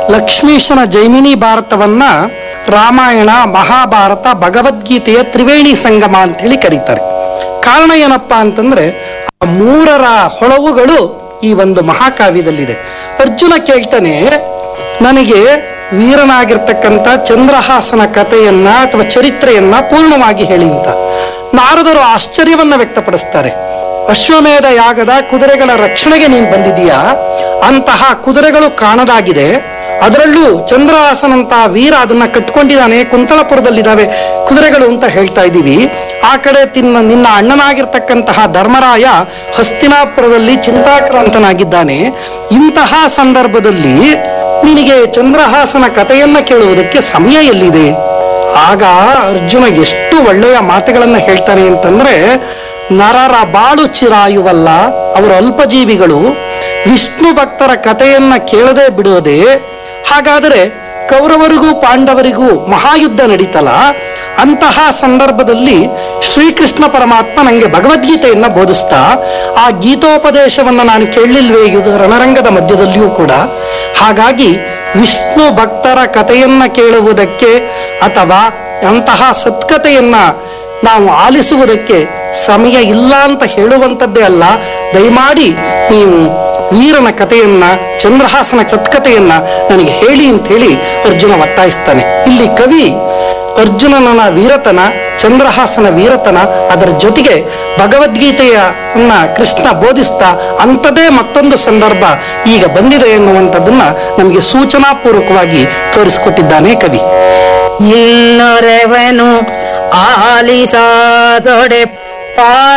ಲಕ್ಷ್ಮೀಶನ ಜೈಮಿನಿ ಭಾರತವನ್ನ ರಾಮಾಯಣ ಮಹಾಭಾರತ ಭಗವದ್ಗೀತೆಯ ತ್ರಿವೇಣಿ ಸಂಗಮ ಅಂತ ಹೇಳಿ ಕರೀತಾರೆ ಕಾರಣ ಏನಪ್ಪಾ ಅಂತಂದ್ರೆ ಆ ಮೂರರ ಹೊಳವುಗಳು ಈ ಒಂದು ಮಹಾಕಾವ್ಯದಲ್ಲಿದೆ ಅರ್ಜುನ ಕೇಳ್ತಾನೆ ನನಗೆ ವೀರನಾಗಿರ್ತಕ್ಕಂಥ ಚಂದ್ರಹಾಸನ ಕಥೆಯನ್ನ ಅಥವಾ ಚರಿತ್ರೆಯನ್ನ ಪೂರ್ಣವಾಗಿ ಹೇಳಿ ಅಂತ ನಾರದರು ಆಶ್ಚರ್ಯವನ್ನ ವ್ಯಕ್ತಪಡಿಸ್ತಾರೆ ಅಶ್ವಮೇಧ ಯಾಗದ ಕುದುರೆಗಳ ರಕ್ಷಣೆಗೆ ನೀನು ಬಂದಿದೀಯಾ ಅಂತಹ ಕುದುರೆಗಳು ಕಾಣದಾಗಿದೆ ಅದರಲ್ಲೂ ಚಂದ್ರಹಾಸನಂತಹ ವೀರ ಅದನ್ನ ಕಟ್ಕೊಂಡಿದ್ದಾನೆ ಕುಂತಳಪುರದಲ್ಲಿದ್ದಾವೆ ಕುದುರೆಗಳು ಅಂತ ಹೇಳ್ತಾ ಇದ್ದೀವಿ ಆ ಕಡೆ ತಿನ್ನ ನಿನ್ನ ಅಣ್ಣನಾಗಿರ್ತಕ್ಕಂತಹ ಧರ್ಮರಾಯ ಹಸ್ತಿನಾಪುರದಲ್ಲಿ ಚಿಂತಾಕ್ರಾಂತನಾಗಿದ್ದಾನೆ ಇಂತಹ ಸಂದರ್ಭದಲ್ಲಿ ನಿನಗೆ ಚಂದ್ರಹಾಸನ ಕಥೆಯನ್ನ ಕೇಳುವುದಕ್ಕೆ ಸಮಯ ಎಲ್ಲಿದೆ ಆಗ ಅರ್ಜುನ ಎಷ್ಟು ಒಳ್ಳೆಯ ಮಾತುಗಳನ್ನ ಹೇಳ್ತಾನೆ ಅಂತಂದ್ರೆ ನರರ ಬಾಳು ಚಿರಾಯುವಲ್ಲ ಅವರು ಅಲ್ಪಜೀವಿಗಳು ವಿಷ್ಣು ಭಕ್ತರ ಕಥೆಯನ್ನ ಕೇಳದೆ ಬಿಡೋದೆ ಹಾಗಾದರೆ ಕೌರವರಿಗೂ ಪಾಂಡವರಿಗೂ ಮಹಾಯುದ್ಧ ನಡೀತಲ್ಲ ಅಂತಹ ಸಂದರ್ಭದಲ್ಲಿ ಶ್ರೀಕೃಷ್ಣ ಪರಮಾತ್ಮ ನನಗೆ ಭಗವದ್ಗೀತೆಯನ್ನ ಬೋಧಿಸ್ತಾ ಆ ಗೀತೋಪದೇಶವನ್ನ ನಾನು ಕೇಳಲಿಲ್ವೇ ಇದು ರಣರಂಗದ ಮಧ್ಯದಲ್ಲಿಯೂ ಕೂಡ ಹಾಗಾಗಿ ವಿಷ್ಣು ಭಕ್ತರ ಕಥೆಯನ್ನ ಕೇಳುವುದಕ್ಕೆ ಅಥವಾ ಅಂತಹ ಸತ್ಕತೆಯನ್ನ ನಾವು ಆಲಿಸುವುದಕ್ಕೆ ಸಮಯ ಇಲ್ಲ ಅಂತ ಹೇಳುವಂಥದ್ದೇ ಅಲ್ಲ ದಯಮಾಡಿ ನೀವು ವೀರನ ಕಥೆಯನ್ನ ಚಂದ್ರಹಾಸನ ಸತ್ಕತೆಯನ್ನ ನನಗೆ ಹೇಳಿ ಅಂತ ಹೇಳಿ ಅರ್ಜುನ ಒತ್ತಾಯಿಸ್ತಾನೆ ಇಲ್ಲಿ ಕವಿ ಅರ್ಜುನನ ವೀರತನ ಚಂದ್ರಹಾಸನ ವೀರತನ ಅದರ ಜೊತೆಗೆ ಭಗವದ್ಗೀತೆಯನ್ನ ಕೃಷ್ಣ ಬೋಧಿಸ್ತಾ ಅಂಥದೇ ಮತ್ತೊಂದು ಸಂದರ್ಭ ಈಗ ಬಂದಿದೆ ಎನ್ನುವಂಥದ್ದನ್ನ ನಮಗೆ ಸೂಚನಾಪೂರ್ವಕವಾಗಿ ತೋರಿಸಿಕೊಟ್ಟಿದ್ದಾನೆ ಕವಿ ಇನ್ನೊರೆವನು ಆಲಿಸಾದೊಡೆ ಪಾರ